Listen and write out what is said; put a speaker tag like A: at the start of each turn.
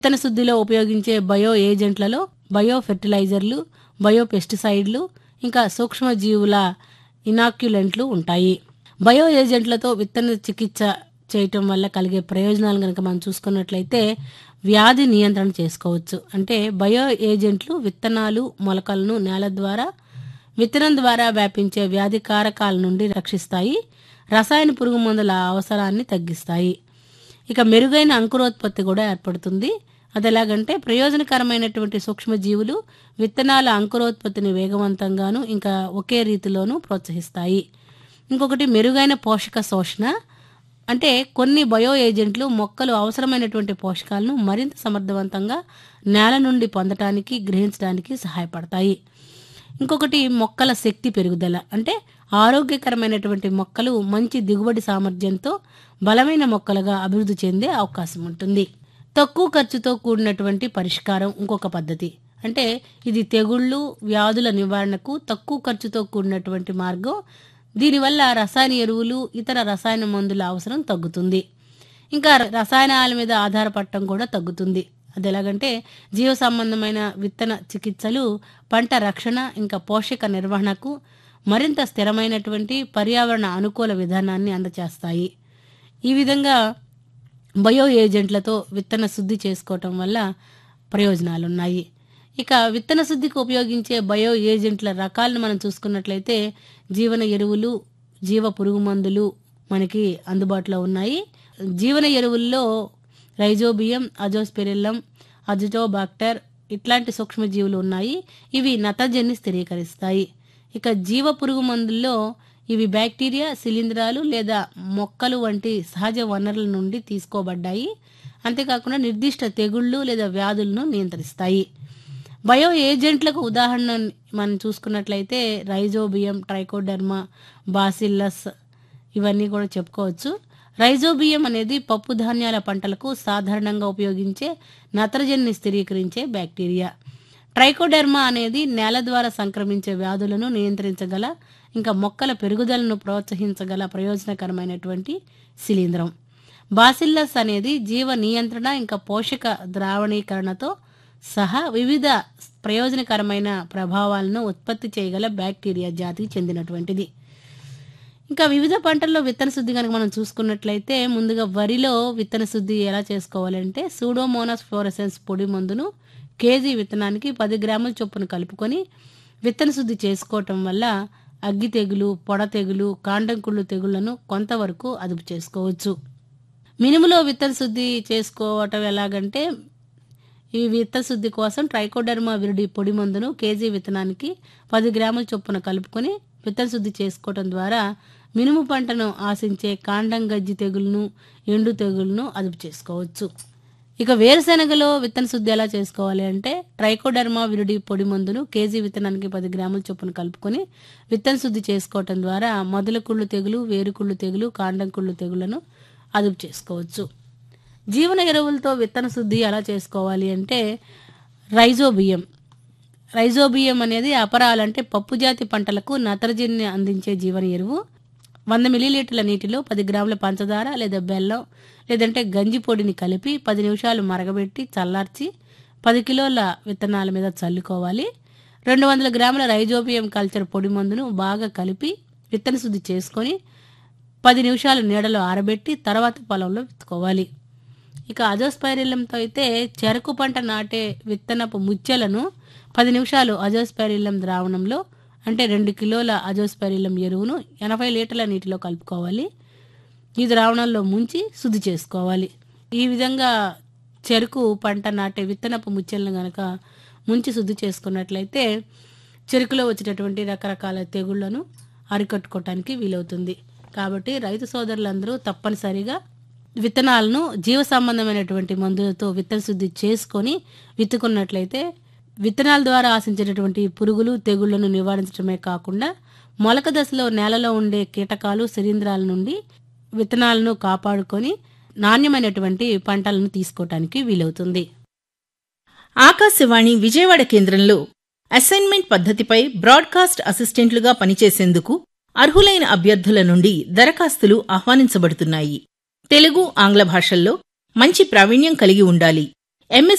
A: విత్తన శుద్ధిలో ఉపయోగించే బయో ఏజెంట్లలో బయో ఫెర్టిలైజర్లు బయో పెస్టిసైడ్లు ఇంకా సూక్ష్మజీవుల ఇనాక్యులెంట్లు ఉంటాయి బయో ఏజెంట్లతో విత్తన చికిత్స చేయటం వల్ల కలిగే ప్రయోజనాలు కనుక మనం చూసుకున్నట్లయితే వ్యాధి నియంత్రణ చేసుకోవచ్చు అంటే బయో ఏజెంట్లు విత్తనాలు మొలకలను నేల ద్వారా విత్తనం ద్వారా వ్యాపించే వ్యాధి కారకాల నుండి రక్షిస్తాయి రసాయన పురుగు మందుల అవసరాన్ని తగ్గిస్తాయి ఇక మెరుగైన అంకురోత్పత్తి కూడా ఏర్పడుతుంది అది ఎలాగంటే ప్రయోజనకరమైనటువంటి సూక్ష్మజీవులు విత్తనాల అంకురోత్పత్తిని వేగవంతంగాను ఇంకా ఒకే రీతిలోనూ ప్రోత్సహిస్తాయి ఇంకొకటి మెరుగైన పోషక శోషణ అంటే కొన్ని బయో ఏజెంట్లు మొక్కలు అవసరమైనటువంటి పోషకాలను మరింత సమర్థవంతంగా నేల నుండి పొందటానికి గ్రహించడానికి సహాయపడతాయి ఇంకొకటి మొక్కల శక్తి పెరుగుదల అంటే ఆరోగ్యకరమైనటువంటి మొక్కలు మంచి దిగుబడి సామర్థ్యంతో బలమైన మొక్కలుగా అభివృద్ధి చెందే అవకాశం ఉంటుంది తక్కువ ఖర్చుతో కూడినటువంటి పరిష్కారం ఇంకొక పద్ధతి అంటే ఇది తెగుళ్ళు వ్యాధుల నివారణకు తక్కువ ఖర్చుతో కూడినటువంటి మార్గం దీనివల్ల రసాయన ఎరువులు ఇతర రసాయన మందుల అవసరం తగ్గుతుంది ఇంకా రసాయనాల మీద ఆధారపడటం కూడా తగ్గుతుంది అది ఎలాగంటే జీవ సంబంధమైన విత్తన చికిత్సలు పంట రక్షణ ఇంకా పోషక నిర్వహణకు మరింత స్థిరమైనటువంటి పర్యావరణ అనుకూల విధానాన్ని అందచేస్తాయి ఈ విధంగా బయో ఏజెంట్లతో విత్తన శుద్ధి చేసుకోవటం వల్ల ప్రయోజనాలున్నాయి ఇక విత్తన శుద్ధికి ఉపయోగించే బయో ఏజెంట్ల రకాలను మనం చూసుకున్నట్లయితే జీవన ఎరువులు జీవ పురుగు మందులు మనకి అందుబాటులో ఉన్నాయి జీవన ఎరువుల్లో రైజోబియం అజోస్పెరిల్లం అజిటోబాక్టర్ ఇట్లాంటి సూక్ష్మజీవులు ఉన్నాయి ఇవి నత్రజనిని స్థిరీకరిస్తాయి ఇక జీవ పురుగు మందుల్లో ఇవి బ్యాక్టీరియా శిలీంధ్రాలు లేదా మొక్కలు వంటి సహజ వనరుల నుండి తీసుకోబడ్డాయి అంతేకాకుండా నిర్దిష్ట తెగుళ్ళు లేదా వ్యాధులను నియంత్రిస్తాయి బయో ఏజెంట్లకు ఉదాహరణ మనం చూసుకున్నట్లయితే రైజోబియం ట్రైకోడర్మా బాసిల్లస్ ఇవన్నీ కూడా చెప్పుకోవచ్చు రైజోబియం అనేది పప్పు ధాన్యాల పంటలకు సాధారణంగా ఉపయోగించే నత్రజనిని స్థిరీకరించే బ్యాక్టీరియా ట్రైకోడెర్మా అనేది నేల ద్వారా సంక్రమించే వ్యాధులను నియంత్రించగల ఇంకా మొక్కల పెరుగుదలను ప్రోత్సహించగల ప్రయోజనకరమైనటువంటి శిలీంధ్రం బాసిల్లస్ అనేది జీవ నియంత్రణ ఇంకా పోషక ద్రావణీకరణతో సహా వివిధ ప్రయోజనకరమైన ప్రభావాలను ఉత్పత్తి చేయగల బ్యాక్టీరియా జాతికి చెందినటువంటిది ఇంకా వివిధ పంటల్లో విత్తన శుద్ధి కనుక మనం చూసుకున్నట్లయితే ముందుగా వరిలో విత్తన శుద్ధి ఎలా చేసుకోవాలంటే సూడోమోనాస్ ఫ్లోరసెన్స్ పొడి మందును కేజీ విత్తనానికి పది గ్రాముల చొప్పున కలుపుకొని విత్తన శుద్ధి చేసుకోవటం వల్ల అగ్గి తెగులు పొడ తెగులు కాండంకుళ్ళు తెగుళ్లను కొంతవరకు అదుపు చేసుకోవచ్చు మినుములో విత్తన శుద్ధి చేసుకోవటం ఎలాగంటే ఈ విత్తన శుద్ధి కోసం ట్రైకోడర్మా విరిడి పొడి మందును కేజీ విత్తనానికి పది గ్రాముల చొప్పున కలుపుకొని విత్తన శుద్ధి చేసుకోవటం ద్వారా మినుము పంటను ఆశించే కాండం గజ్జి తెగులను ఎండు తెగులను అదుపు చేసుకోవచ్చు ఇక వేరుశెనగలో విత్తన శుద్ధి ఎలా చేసుకోవాలి అంటే ట్రైకోడర్మా విరిడి పొడి మందును కేజీ విత్తనానికి పది గ్రాముల చొప్పున కలుపుకొని విత్తన శుద్ధి చేసుకోవటం ద్వారా మొదల కుళ్ళు తెగులు వేరుకుళ్ళు తెగులు కాండం కుళ్ళు తెగులను అదుపు చేసుకోవచ్చు జీవన ఎరువులతో విత్తన శుద్ధి ఎలా చేసుకోవాలి అంటే రైజోబియం రైజోబియం అనేది అపరాలంటే పప్పు జాతి పంటలకు నత్రజనిని అందించే జీవన ఎరువు వంద మిలీలీటర్ల నీటిలో పది గ్రాముల పంచదార లేదా బెల్లం లేదంటే గంజి పొడిని కలిపి పది నిమిషాలు మరగబెట్టి చల్లార్చి పది కిలోల విత్తనాల మీద చల్లుకోవాలి రెండు వందల గ్రాముల రైజోబియం కల్చర్ పొడి మందును బాగా కలిపి విత్తన శుద్ధి చేసుకొని పది నిమిషాలు నీడలో ఆరబెట్టి తర్వాత పొలంలో విత్తుకోవాలి ఇక అజోస్పైరిల్లంతో అయితే చెరకు పంట నాటే విత్తనపు ముచ్చెలను పది నిమిషాలు అజోస్పైరిల్లం ద్రావణంలో అంటే రెండు కిలోల అజోస్పైరిల్లం ఎరువును ఎనభై లీటర్ల నీటిలో కలుపుకోవాలి ఈ ద్రావణంలో ముంచి శుద్ధి చేసుకోవాలి ఈ విధంగా చెరుకు పంట నాటే విత్తనపు ముచ్చెలను గనక ముంచి శుద్ధి చేసుకున్నట్లయితే చెరుకులో వచ్చేటటువంటి రకరకాల తెగుళ్లను అరికట్టుకోవటానికి వీలవుతుంది కాబట్టి రైతు సోదరులందరూ తప్పనిసరిగా విత్తనాలను జీవ సంబంధమైనటువంటి మందులతో విత్తన శుద్ధి చేసుకొని విత్తుకున్నట్లయితే విత్తనాల ద్వారా ఆశించేటటువంటి పురుగులు తెగుళ్లను నివారించడమే కాకుండా మొలక దశలో నేలలో ఉండే కీటకాలు శరీంద్రాల నుండి విత్తనాలను కాపాడుకొని నాణ్యమైనటువంటి పంటలను తీసుకోవటానికి వీలవుతుంది
B: ఆకాశవాణి విజయవాడ కేంద్రంలో అసైన్మెంట్ పద్ధతిపై బ్రాడ్కాస్ట్ అసిస్టెంట్లుగా పనిచేసేందుకు అర్హులైన అభ్యర్థుల నుండి దరఖాస్తులు ఆహ్వానించబడుతున్నాయి తెలుగు ఆంగ్ల భాషల్లో మంచి ప్రావీణ్యం కలిగి ఉండాలి ఎంఎస్